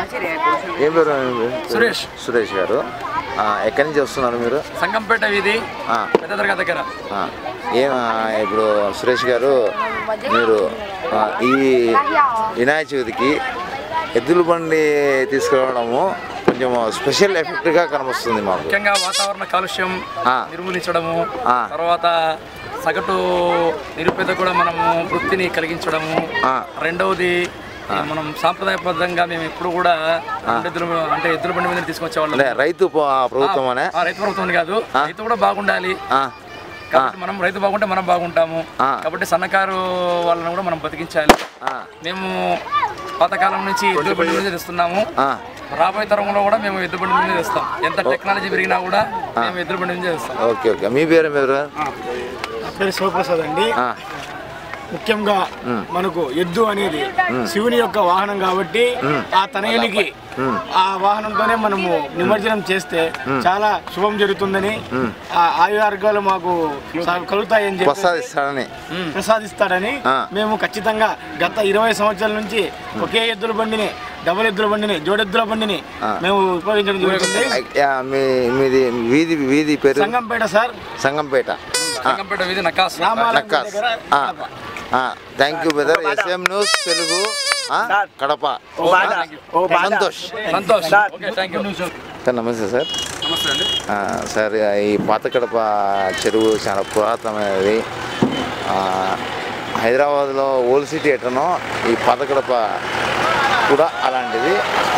ఏం పేరు ఏం పేరు? సురేష్. సురేష్ గారు ఆ, ఎక్కడి నుంచి వస్తున్నారు మీరు సంగంపేట వీధి ఆ, పెద్ద దర్గా దగ్గర ఆ. ఏం ఆ, ఇప్పుడు సురేష్ గారు మీరు ఆ, ఈ వినాయక చవితికి ఎద్దుల బండి తీసుకురావడము కొంచెం స్పెషల్ ఎఫెక్ట్గా కనిపిస్తుంది మాకు ముఖ్యంగా వాతావరణ కాలుష్యం ఆ. నిర్మూలించడము ఆ. తర్వాత సగటు నిరుపేద కూడా మనము వృత్తిని కలిగించడము ఆ. రెండవది మనం సాంప్రదాయబద్ధంగా మేము ఎప్పుడు కూడా ఎద్దులు అంటే ఎద్దుల బండి మీద తీసుకొచ్చేవాళ్ళం అంటే రైతు ప- ప్రభుత్వం అనే ఆ, రైతు ప్రభుత్వం కాదు రైతు కూడా బాగుండాలి ఆ, కాబట్టి మనం రైతు బాగుంటే మనం బాగుంటాము ఆ. కాబట్టి సన్నకారు వాళ్ళని కూడా మనం బతికించాలి ఆ, మేము పాతకాలం నుంచి ఎద్దుల బండి మీద తెస్తున్నాము ఆ. రాబోయే తరంలో కూడా మేము ఎద్దుల బండి మీద తెస్తాం ఎంత టెక్నాలజీ పెరిగినా కూడా మేము ఎద్దుల బండి మీద తెస్తాం ఓకే ఓకే మీ పేరు ఏం పేరు నా పేరు శివప్రసాద్ అండి ఆ, ముఖ్యంగా మనకు ఎద్దు అనేది శివుని యొక్క వాహనం కాబట్టి ఆ తనయునికి ఆ వాహనంతోనే మనము నిమజ్జనం చేస్తే చాలా శుభం జరుగుతుందని ఆ ఆయుర్గాలు మాకు స- కలుగుతాయని చెప్పి ప్రసాదిస్తాడని ప్రసాదిస్తాడని ఆ. మేము ఖచ్చితంగా గత ఇరవై సంవత్సరాల నుంచి ఒకే ఎద్దుల బండిని డబుల్ ఎద్దుల బండిని జోడెద్దుల బండిని మేము ఉపయోగించడం జరుగుతుంది యా, మీ మీది వీధి వీధి పేరు సంగంపేట సార్ సంగంపేట సంగంపేట వీధి నకాస్ రామాలయం నక్కాస్ దగ్గర thank you brother SM news Telugu ఆ, Kadapa Santosh Santosh okay thank you sir నమస్తే సార్ నమస్తే అండి ఆ, సార్ ఈ పాత కడప చెరువు చాలా పురాతనమైనది ఆ, హైదరాబాద్లో ఓల్డ్ సిటీ ఎటనో ఈ పాత కడప కూడా అలాంటిది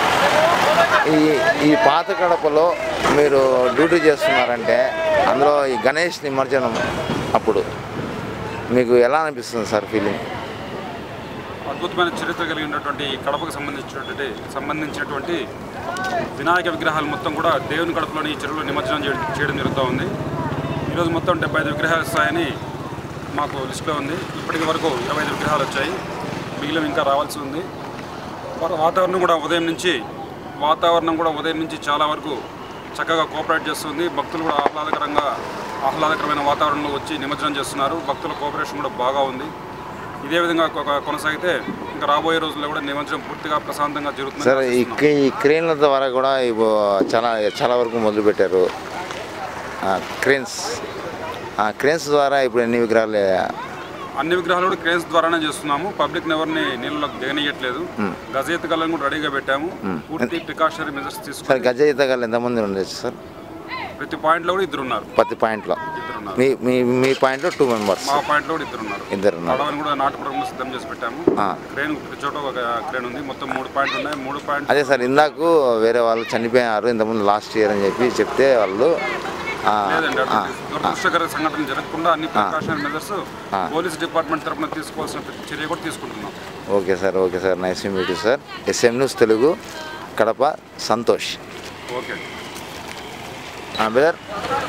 ఈ ఈ పాత కడపలో మీరు డ్యూటీ చేస్తున్నారంటే అందులో ఈ గణేష్ నిమజ్జనం అప్పుడు మీకు ఎలా అనిపిస్తుంది సార్ ఫీలింగ్ అద్భుతమైన చరిత్ర కలిగినటువంటి ఈ కడపకు సంబంధించినటువంటి సంబంధించినటువంటి వినాయక విగ్రహాలు మొత్తం కూడా దేవుని కడపలోని ఈ చెరువులో నిమజ్జనం చేయడం చేయడం జరుగుతూ ఉంది ఈరోజు మొత్తం డెబ్బై ఐదు విగ్రహాలు వస్తాయని మాకు లిస్టులో ఉంది ఇప్పటికి వరకు ఇరవై ఐదు విగ్రహాలు వచ్చాయి మిగిలిన ఇంకా రావాల్సి ఉంది వా- వాతావరణం కూడా ఉదయం నుంచి వాతావరణం కూడా ఉదయం నుంచి చాలా వరకు చక్కగా కోఆపరేట్ చేస్తుంది భక్తులు కూడా ఆహ్లాదకరంగా ఆహ్లాదకరమైన వాతావరణంలో వచ్చి నిమజ్జనం చేస్తున్నారు భక్తుల కోఆపరేషన్ కూడా బాగా ఉంది ఇదే విధంగా కొ- కొనసాగితే ఇంకా రాబోయే రోజుల్లో కూడా నిమజ్జనం పూర్తిగా ప్రశాంతంగా జరుగుతుంది సార్ ఈ క్రే- ఈ క్రేన్ల ద్వారా కూడా ఇవ్వ చాలా చాలా వరకు మొదలుపెట్టారు ఆ, క్రేన్స్ ఆ క్రేన్స్ ద్వారా ఇప్పుడు ఎన్ని విగ్రహాలు అన్ని విగ్రహాలు కూడా క్రేన్స్ ద్వారానే చేస్తున్నాము పబ్లిక్ ఎవరిని నీళ్ళలోకి దిగనీయట్లేదు గజయిత గల్లను కూడా రెడీగా పెట్టాము పూర్తి ప్రికాషనరీ మెజర్స్ సార్ తీసుకుని గజ ఈతగాళ్ళు ఎంతమంది ఉండొచ్చు సార్ ప్రతి పాయింట్లో కూడా ఇద్దరు ఉన్నారు ప్రతి పాయింట్లో ఇద్దరు ఉన్నారు మీ మీ మీ పాయింట్లో టూ మెంబర్స్ మా పాయింట్లో కూడా ఇద్దరు ఉన్నారు ఇద్దరు ఉన్నారు పడవని కూడా నాటుపురంలో సిద్ధం చేసి పెట్టాము ఆ. క్రేన్ ప్రతి చోట ఒక క్రేన్ ఉంది మొత్తం మూడు పాయింట్లు ఉన్నాయి మూడు పాయింట్ అదే సార్ ఇందాకు వేరే వాళ్ళు చనిపోయారు ఇంతకుముందు లాస్ట్ ఇయర్ అని చెప్పి చెప్తే వాళ్ళు ఆ, లేదండి ఆ, అటువంటి దురదృష్టకర సంఘటన జరగకుండా అన్ని ప్రికాషనరీ మెజర్స్ పోలీస్ డిపార్ట్మెంట్ తరఫున తీసుకోవాల్సిన ప్రతి చర్య కూడా తీసుకుంటున్నాం okay sir okay sir nice meet sir SM news Telugu Kadapa Santosh okay brother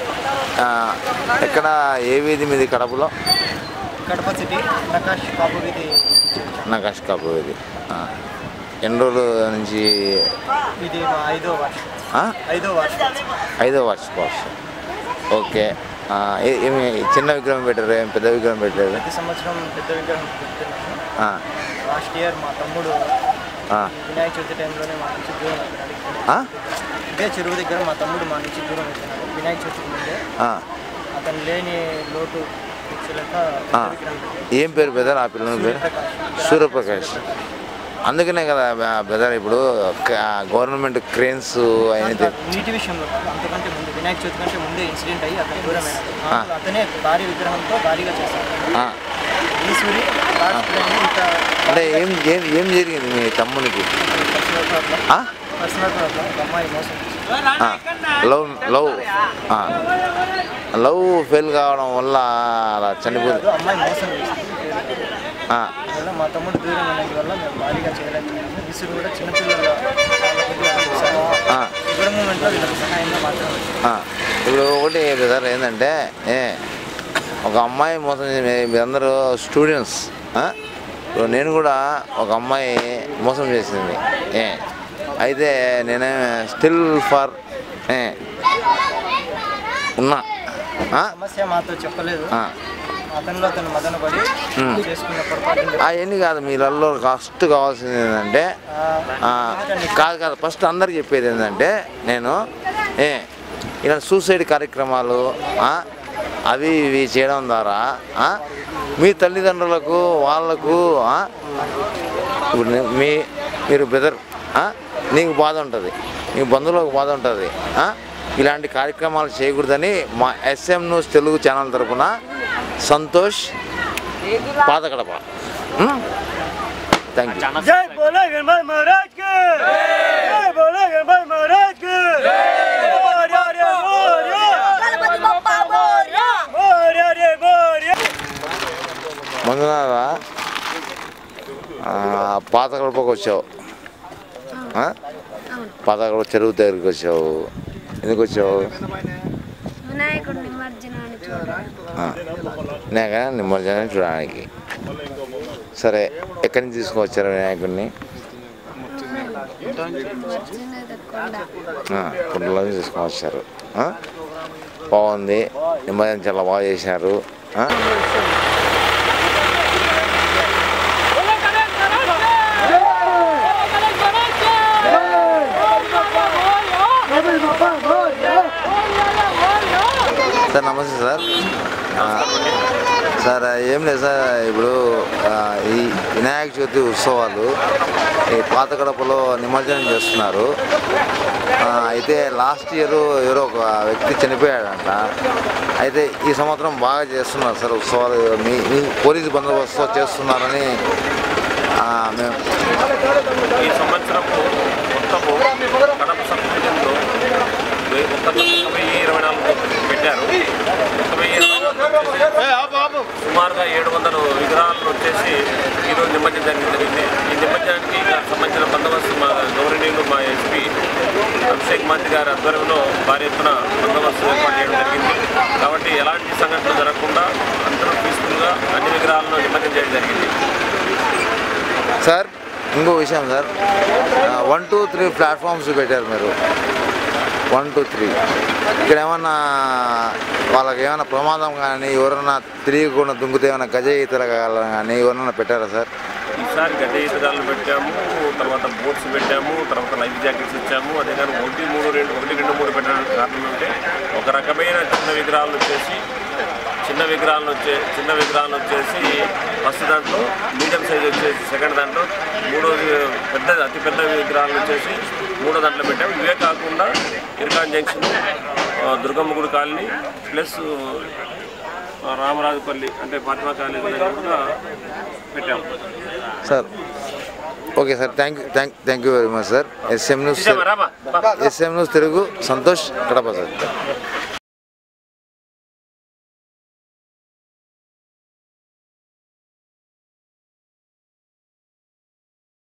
ఎక్కడ ఏ వీధి మీది కడపలో కడప సిటీ ప్రకాష్ బాబు వీధి నకాష్ కాపు వీధి ఆ. ఎన్ని రోజుల నుంచి ఇది మా ఐదో వర్షం ఆ? ఐదో వర్షం ఐదో వార్షికోత్సవం ఓకే ఆ, ఏ- ఏమి చిన్న విగ్రహం పెట్టారు ఏం పెద్ద విగ్రహం పెట్టారు ప్రతి సంవత్సరం పెద్ద విగ్రహం పెడుతున్నాము ఆ, లాస్ట్ ఇయర్ మా తమ్ముడు ఆ, వినాయక చవితి టైంలోనే మా నుంచి దూరం అయిపోయినాడు ఆ? ఇదే చెరువు దగ్గర మా తమ్ముడు మా నుంచి దూరం అయిపోయినాడు వినాయక చవితికి ముందే ఆ. అతను లేని లోటు తీర్చలేక ఆ. పెద్ద విగ్రహం పెట్టాడు. ఏం పేరు బెదర్ ఆ పిల్లల పేరు సూర్యప్రకాష్ అందుకనే కదా బెదర్ ఇప్పుడు గవర్నమెంట్ క్రేన్స్ అనేది నీటి విషయంలో కాదు, అంతకంటే ముందు వినాయక చవితి కంటే ముందే ఇన్సిడెంట్ అయ్యి అతను దూరం అయినాడు ఆ. మామూలు అతనే భారీ విగ్రహంతో భారీగా చేశాడు ఆ, ఈశ్వరి లాస్ట్ టైం ఇంత అంటే ఏం ఏం ఏం జరిగింది మీ తమ్మునికి పర్సనల్ ప్రాబ్లం ఆ? పర్సనల్ ప్రాబ్లం ఒక అమ్మాయి మోసం చేసింది. ఆ, లవ్ లవ్ ఆ. లవ్ ఫెయిల్ కావడం వల్ల అలా చనిపోయింది కాదు, అమ్మాయి మోసం చేసింది ఆ, అందువల్ల మా తమ్ముడు దూరం అయినందువల్ల మేము భారీగా చేయలేకపోయాము విసురు కూడా చిన్నపిల్లల ఆ. ఇవ్వడం మూమెంట్లో వీళ్ళకి సహాయంగా మాత్రమే ఆ. ఇప్పుడు ఒకటి బ్రదర్ ఏంటంటే ఏ ఒక అమ్మాయి మోసం చేసి మీరందరూ స్టూడెంట్స్ ఇప్పుడు నేను కూడా ఒక అమ్మాయి మోసం చేసింది ఏ అయితే నేనే స్టిల్ ఫర్ ఏ ఉన్నా ఆ? సమస్య మాతో చెప్పలేదు ఆ. అతనిలో తను మదనపడి చేసుకున్న పొరపాటు అవన్నీ కాదు మీలలో ఫస్ట్ కావాల్సింది ఏంటంటే ఆ, కాదు కాదు ఫస్ట్ అందరికి చెప్పేది ఏంటంటే నేను ఏ ఇలా సూసైడ్ కార్యక్రమాలు ఆ, అవి ఇవి చేయడం ద్వారా ఆ, మీ తల్లిదండ్రులకు వాళ్ళకు ఆ, ఇప్పుడు నే- మీ మీరు బ్రదర్ నీకు బాధ ఉంటుంది నీ బంధువులకు బాధ ఉంటుంది ఇలాంటి కార్యక్రమాలు చేయకూడదని మా ఎస్ఎం న్యూస్ తెలుగు ఛానల్ తరపున సంతోష్ పాతకడప థ్యాంక్ యూ జై బోలో గణపతి మహారాజ్ కి జై బోలో గణపతి మహారాజ్ కి మోర్య రే మోర్య గణపతి బప్పా మోర్యా మోర్య రే మోర్య మందునాథ పాత కడపకు వచ్చావు ఆ? పాత కడప చెరువు దగ్గరికి వచ్చావు ఎందుకు వచ్చావు వినాయకుడి నిమజ్జనాన్ని చూడాలి వినాయక నిమజ్జనం చూడడానికి సరే ఎక్కడి నుంచి తీసుకువచ్చారు వినాయకుడిని నిమజ్జన కొండ ఆ, కుండలో నుంచి తీసుకువచ్చారు ఆ? బాగుంది నిమజ్జనం చాలా బాగా చేశారు ఆ? సార్ నమస్తే సార్ ఆ, సార్ ఏం లేదు సార్ ఇప్పుడు ఆ, ఈ వినాయక చవితి ఉత్సవాలు ఈ పాత కడపలో నిమజ్జనం చేస్తున్నారు ఆ, అయితే లాస్ట్ ఇయర్ ఎవరో ఒక వ్యక్తి చనిపోయాడంట అయితే ఈ సంవత్సరం బాగా చేస్తున్నారు సార్ ఉత్సవాలు మీ మీ పోలీసు బందోబస్తు చేస్తున్నారని ఆ, మేము ఈ సంవత్సరం మొత్తము కడప సంస్కృతిలో వెయ్యి- ఒక ఒక వెయ్యి ఇరవై నాలుగు పెట్టారు ఒక వెయ్యి ఇరవై నాలుగు సుమారుగా ఏడు వందల విగ్రహాలను వచ్చేసి ఈరోజు నిమజ్జనం జరిగింది జరిగింది ఈ నిమజ్జనానికి సంబంధించిన బందోబస్తు మా గౌరవనీయులు మా ఎస్పీ అభిషేక్ మంత్రి గారి ఆధ్వర్యంలో భారీ ఎత్తున బందోబస్తు ఏర్పాటు చేయడం జరిగింది కాబట్టి ఎలాంటి సంఘటనలు జరగకుండా అందరూ పీస్ఫుల్గా అన్ని విగ్రహాలను నిమజ్జనం చేయడం జరిగింది సార్ ఇంకో విషయం sir one two three platforms పెట్టారు మీరు వన్ టూ త్రీ ఇక్కడ ఏమన్నా వాళ్ళకి ఏమైనా ప్రమాదం కానీ ఎవరన్నా తిరిగకుండా దుంగితే ఏమైనా గజ ఈతలు కానీ ఎవరన్నా పెట్టారా సార్ ఈసారి గడ్డ ఈతగాళ్ళు పెట్టాము తర్వాత బోట్స్ పెట్టాము తర్వాత లైఫ్ జాకెట్స్ ఇచ్చాము అదే కానీ ఒకటి మూడు రెండు ఒకటి రెండు మూడు పెట్టడానికి కారణం అంటే ఒక రకమైన చిన్న విగ్రహాలు వచ్చేసి చిన్న విగ్రహాలను వచ్చే చిన్న విగ్రహాలు వచ్చేసి ఫస్ట్ దాంట్లో మీడియం సైజ్ వచ్చేసి సెకండ్ దాంట్లో మూడోది పెద్ద అతి పెద్ద విగ్రహాలు వచ్చేసి మూడో దాంట్లో పెట్టాము ఇవే కాకుండా ఇర్కాన్ జంక్షన్ ఆ, దుర్గమ్మ గుడి కాలనీ ప్లస్ ఆ, రామరాజుపల్లి అంటే ఫాతిమా కాలనీ దగ్గర కూడా పెట్టాము sir okay sir thank you thank thank you very much sir SM news రామా SM news Telugu Santosh Kadapa sir